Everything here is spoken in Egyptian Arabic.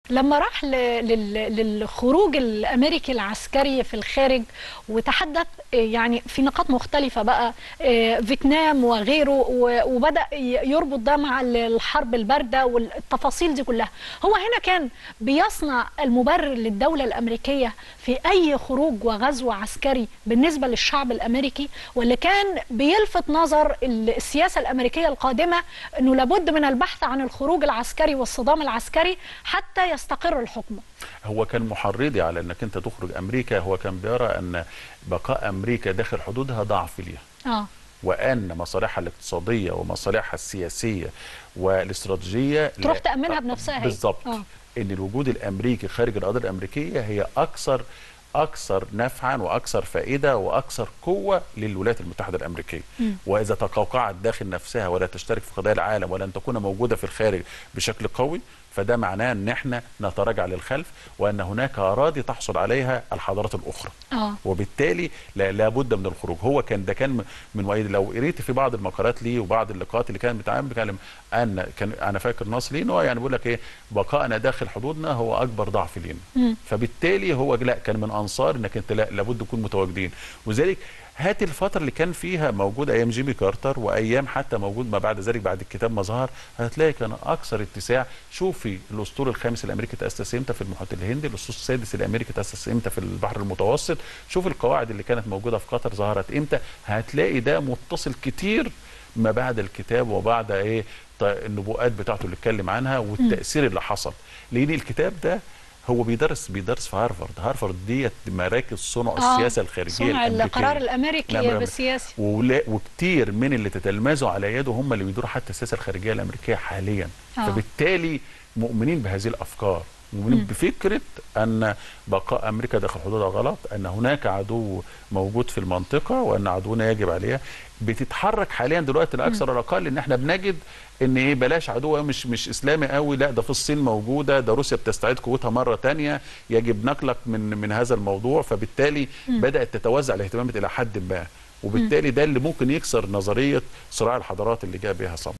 لما راح ل- لل- للخروج الامريكي العسكري في الخارج وتحدث آه، يعني في نقاط مختلفه بقى آه، فيتنام وغيره و- وبدا ي- يربط ده مع ال- الحرب البارده والتفاصيل دي كلها هو هنا كان بيصنع المبرر للدوله الامريكيه في اي خروج وغزو عسكري بالنسبه للشعب الامريكي واللي كان بيلفت نظر ال- السياسه الامريكيه القادمه انه لابد من البحث عن الخروج العسكري والصدام العسكري حتى يستقر الحكم هو كان محرضي على انك انت تخرج امريكا هو كان بيرى ان بقاء امريكا داخل حدودها ضعف ليها اه وان مصالحها الاقتصاديه ومصالحها السياسيه والاستراتيجيه تروح لا- تأمنها بنفسها هي. بالظبط آه. ان الوجود الامريكي خارج القضيه الامريكيه هي اكثر اكثر نفعا واكثر فائده واكثر قوه للولايات المتحده الامريكيه واذا تقوقعت داخل نفسها ولا تشترك في قضايا العالم ولن تكون موجوده في الخارج بشكل قوي فده معناه ان احنا نتراجع للخلف وان هناك اراضي تحصل عليها الحضارات الاخرى اه وبالتالي لا لابد من الخروج هو كان ده كان من مؤيد لو قريت في بعض المقالات ليه وبعض اللقاءات اللي كان بيتعامل بيتكلم ان كان انا فاكر نص ليه ان هو يعني بيقول لك ايه بقائنا داخل حدودنا هو اكبر ضعف لينا فبالتالي هو لا كان من انصار انك انت لا لابد تكون متواجدين وذلك هات الفترة اللي كان فيها موجود أيام جيمي كارتر وأيام حتى موجود ما بعد ذلك بعد الكتاب ما ظهر هتلاقي كان أكثر اتساع شوفي الأسطول الخامس الأمريكي تأسس إمتى في المحيط الهندي الأسطول السادس الأمريكي تأسس إمتى في البحر المتوسط شوف القواعد اللي كانت موجودة في قطر ظهرت إمتى هتلاقي ده متصل كتير ما بعد الكتاب وبعد إيه ط- النبوءات بتاعته اللي اتكلم عنها والتأثير اللي حصل لأن الكتاب ده هو بيدرس بيدرس في هارفارد هارفارد ديت مراكز صنع آه، السياسه الخارجيه صنع الأمريكية. القرار الامريكي الأمر- بالسياسي ولا- وكتير من اللي تتلمذوا على يده هم اللي بيدوروا حتى السياسه الخارجيه الامريكيه حاليا آه. فبالتالي مؤمنين بهذه الافكار مؤمنين بفكره ان بقاء امريكا داخل حدودها غلط ان هناك عدو موجود في المنطقه وان عدونا يجب عليها بتتحرك حاليا دلوقتي لاكثر ولا اقل ان احنا بنجد ان ايه بلاش عدو مش مش اسلامي قوي لا ده في الصين موجوده ده روسيا بتستعيد قوتها مره تانية يجب نقلق من من هذا الموضوع فبالتالي بدات تتوزع الاهتمامات الى حد ما وبالتالي ده اللي ممكن يكسر نظريه صراع الحضارات اللي جاء بها صمت